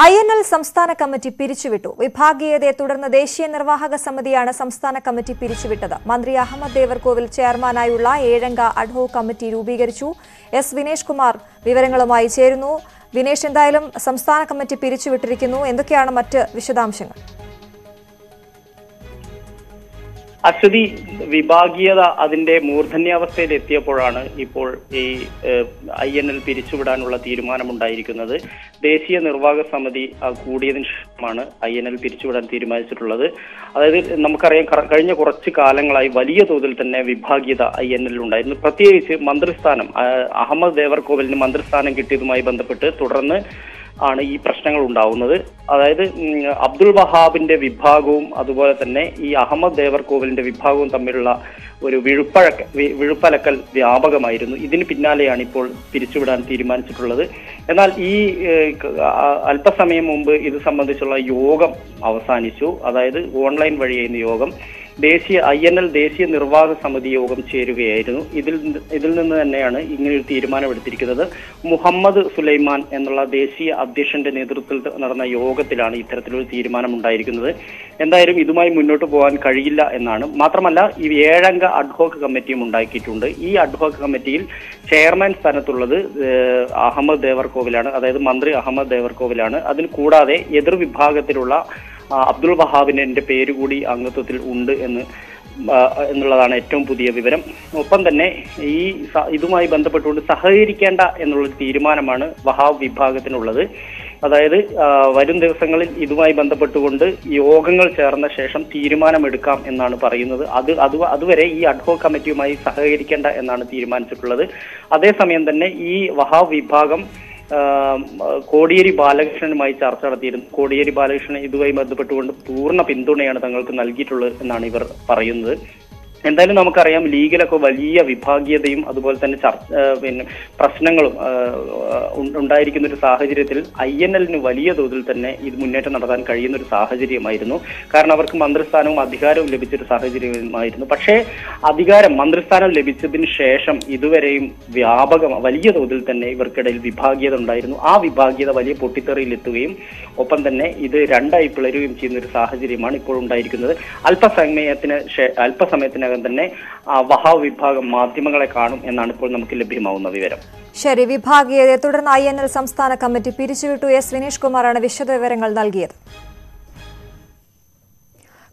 I N L സംസ്ഥാന committee പിരിച്ചുവിട്ടു വിഭാഗീയതയെ തുടർന്ന് ദേശീയ നിർവാഹക സമിതിയാണ് സംസ്ഥാന കമ്മിറ്റി പിരിച്ചുവിട്ടത് മന്ത്രി അഹമ്മദ് ദേവർകോവിൽ ചെയർമാനായുള്ള ഏഴംഗ അഡ്ഹോ കമ്മിറ്റി രൂപീകരിച്ചു എസ് വിനേഷ് കുമാർ വിവരങ്ങളുമായി ചേരുന്നു വിനേഷ് എന്തായാലും സംസ്ഥാന കമ്മിറ്റി പിരിച്ചുവിട്ടിരിക്കുന്നു എന്തൊക്കെയാണ് മറ്റ് വിശദാംശങ്ങൾ അശ്വതി വിഭാഗീയത അതിന്റെ മൂർധന്യാവസ്ഥയിൽ എത്തിയപ്പോഴാണ് ഇപ്പോൾ ഈ ഐ എൻ എൽ പിരിച്ചുവിടാനുള്ള തീരുമാനമുണ്ടായിരിക്കുന്നത് ദേശീയ നിർവാഹക സമിതി ആ, കൂടിയതിനു ശേഷമാണ് ഐ എൻ എൽ പിരിച്ചുവിടാൻ തീരുമാനിച്ചിട്ടുള്ളത് അതായത് നമുക്കറിയാം കറ- കഴിഞ്ഞ കുറച്ച് കാലങ്ങളായി വലിയ തോതിൽ തന്നെ വിഭാഗീയത ഐ എൻ എല്ലിൽ ഉണ്ടായിരുന്നു പ്രത്യേകിച്ച് മന്ത്രിസ്ഥാനം ആ, അഹമ്മദ് ദേവർകോവിലിന് മന്ത്രിസ്ഥാനം കിട്ടിയതുമായി ബന്ധപ്പെട്ട് തുടർന്ന് ആണ് ഈ പ്രശ്നങ്ങൾ ഉണ്ടാവുന്നത് അതായത് ഉം, അബ്ദുൾ വഹാബിന്റെ വിഭാഗവും അതുപോലെ തന്നെ ഈ അഹമ്മദ് ദേവർകോവിലിന്റെ വിഭാഗവും തമ്മിലുള്ള ഒരു വിഴുപ്പഴക്ക വി- വിഴുപ്പലക്കൽ വ്യാപകമായിരുന്നു ഇതിന് പിന്നാലെയാണ് ഇപ്പോൾ പിരിച്ചുവിടാൻ തീരുമാനിച്ചിട്ടുള്ളത് എന്നാൽ ഈ ഏഹ്, ക- ആ- അല്പസമയം മുമ്പ് ഇത് സംബന്ധിച്ചുള്ള യോഗം അവസാനിച്ചു അതായത് ഓൺലൈൻ വഴിയായിരുന്നു യോഗം ദേശീയ ഐ എൻ എൽ ദേശീയ നിർവാഹക സമിതി യോഗം ചേരുകയായിരുന്നു ഇതിൽ നിന്ന് ഇതിൽ നിന്ന് തന്നെയാണ് ഇങ്ങനെയൊരു തീരുമാനമെടുത്തിരിക്കുന്നത് മുഹമ്മദ് സുലൈമാൻ എന്നുള്ള ദേശീയ അധ്യക്ഷന്റെ നേതൃത്വത്തിൽ നടന്ന യോഗത്തിലാണ് ഇത്തരത്തിലൊരു തീരുമാനം ഉണ്ടായിരിക്കുന്നത് എന്തായാലും ഇതുമായി മുന്നോട്ട് പോകാൻ കഴിയില്ല എന്നാണ് മാത്രമല്ല ഈ ഏഴംഗ അഡ്ഹോക്ക് കമ്മിറ്റിയും ഉണ്ടാക്കിയിട്ടുണ്ട് ഈ അഡ്ഹോക്ക് കമ്മിറ്റിയിൽ ചെയർമാൻ സ്ഥാനത്തുള്ളത് ഏഹ്, അഹമ്മദ് ദേവർകോവിലാണ് അതായത് മന്ത്രി അഹമ്മദ് ദേവർകോവിലാണ് അതിൽ കൂടാതെ എതിർ വിഭാഗത്തിലുള്ള ആ, അബ്ദുൾ വഹാബിന്റെ പേര് കൂടി അംഗത്വത്തിൽ ഉണ്ട് എന്ന് ആ, എന്നുള്ളതാണ് ഏറ്റവും പുതിയ വിവരം ഒപ്പം തന്നെ ഈ സ- ഇതുമായി ബന്ധപ്പെട്ടുകൊണ്ട് സഹകരിക്കേണ്ട എന്നുള്ള തീരുമാനമാണ് വഹാബ് വിഭാഗത്തിനുള്ളത് അതായത് ആ, വരും ദിവസങ്ങളിൽ ഇതുമായി ബന്ധപ്പെട്ടുകൊണ്ട് യോഗങ്ങൾ ചേർന്ന ശേഷം തീരുമാനമെടുക്കാം എന്നാണ് പറയുന്നത് അത് അത് അതുവരെ ഈ അഡ്ഹോ കമ്മിറ്റിയുമായി സഹകരിക്കേണ്ട എന്നാണ് തീരുമാനിച്ചിട്ടുള്ളത് അതേസമയം തന്നെ ഈ വഹാബ് വിഭാഗം ആം, കോടിയേരി ബാലകൃഷ്ണനുമായി ചർച്ച നടത്തിയിരുന്നു കോടിയേരി ബാലകൃഷ്ണൻ ഇതുമായി ബന്ധപ്പെട്ടുകൊണ്ട് പൂർണ്ണ പിന്തുണയാണ് തങ്ങൾക്ക് നൽകിയിട്ടുള്ളത് എന്നാണ് ഇവർ പറയുന്നത് എന്തായാലും നമുക്കറിയാം ലീഗിലൊക്കെ വലിയ വിഭാഗീയതയും അതുപോലെ തന്നെ ചർച്ച ആ, പിന്നെ പ്രശ്നങ്ങളും ആ, ഉ- ഉണ്ടായിരിക്കുന്ന ഒരു സാഹചര്യത്തിൽ ഐ എൻ എല്ലിന് വലിയ തോതിൽ തന്നെ ഇത് മുന്നേറ്റം നടത്താൻ കഴിയുന്ന ഒരു സാഹചര്യമായിരുന്നു കാരണം അവർക്ക് മന്ത്രിസ്ഥാനവും അധികാരവും ലഭിച്ചൊരു സാഹചര്യമായിരുന്നു പക്ഷേ അധികാരം മന്ത്രിസ്ഥാനം ലഭിച്ചതിന് ശേഷം ഇതുവരെയും വ്യാപകം വലിയ തോതിൽ തന്നെ ഇവർക്കിടയിൽ വിഭാഗീയത ഉണ്ടായിരുന്നു ആ വിഭാഗീയത വലിയ പൊട്ടിത്തെറിയിലെത്തുകയും ഒപ്പം തന്നെ ഇത് രണ്ടായി പിളരുകയും ചെയ്യുന്ന ഒരു സാഹചര്യമാണ് ഇപ്പോൾ ഉണ്ടായിരിക്കുന്നത് അല്പസമയത്തിന് ശേ- അല്പസമയത്തിനകം തന്നെ ആ വഹാബ് വിഭാഗം മാധ്യമങ്ങളെ കാണും എന്നാണ് ഇപ്പോൾ നമുക്ക് ലഭ്യമാവുന്ന വിവരം ശരി വിഭാഗീയതയെ തുടർന്ന് ഐ എൻ എൽ സംസ്ഥാന കമ്മിറ്റി പിരിച്ചുവിട്ടു എസ് വിനേഷ് കുമാറാണ് വിശദവിവരങ്ങൾ നൽകിയത്